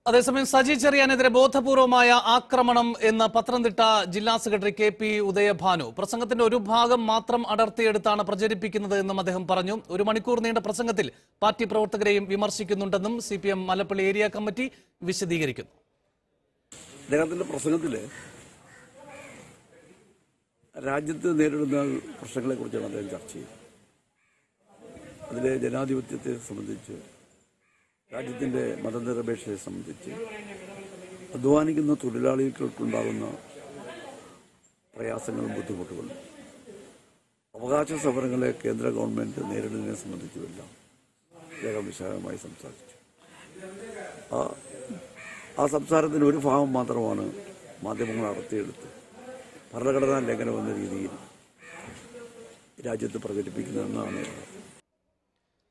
അതേസമയം സജി ചെറിയാനെതിരെ ബോധപൂർവമായ ആക്രമണം എന്ന് പത്തനംതിട്ട ജില്ലാ സെക്രട്ടറി കെ പി ഉദയഭാനു പ്രസംഗത്തിന്റെ ഒരു ഭാഗം മാത്രം അടർത്തിയെടുത്താണ് പ്രചരിപ്പിക്കുന്നത് എന്നും അദ്ദേഹം പറഞ്ഞു ഒരു മണിക്കൂർ നീണ്ട പ്രസംഗത്തിൽ പാർട്ടി പ്രവർത്തകരെയും വിമർശിക്കുന്നുണ്ടെന്നും C P M Mallappally area committee വിശദീകരിക്കുന്നു അദ്ദേഹത്തിന്റെ പ്രസംഗത്തില് രാജ്യത്ത് നേരിടുന്ന പ്രശ്നങ്ങളെ കുറിച്ചാണ് അദ്ദേഹം ചർച്ച ചെയ്തത് അതിലെ ജനാധിപത്യത്തെ സംബന്ധിച്ച് രാജ്യത്തിന്റെ മതനിരപേക്ഷതയെ സംബന്ധിച്ച് അധ്വാനിക്കുന്ന തൊഴിലാളികൾക്കുണ്ടാകുന്ന പ്രയാസങ്ങളും ബുദ്ധിമുട്ടുകളും അവകാശ സമരങ്ങളെ കേന്ദ്ര ഗവൺമെന്റ് നേരിടുന്നതിനെ സംബന്ധിച്ചുമെല്ലാം അദ്ദേഹം വിശാലമായി സംസാരിച്ചു ആ ആ സംസാരത്തിന് ഒരു ഭാഗം മാത്രമാണ് മാധ്യമങ്ങൾ നടത്തിയെടുത്ത് ഭരണഘടനാ ലംഘനം എന്ന രീതിയിൽ രാജ്യത്ത് പ്രചരിപ്പിക്കുന്നതെന്നാണ്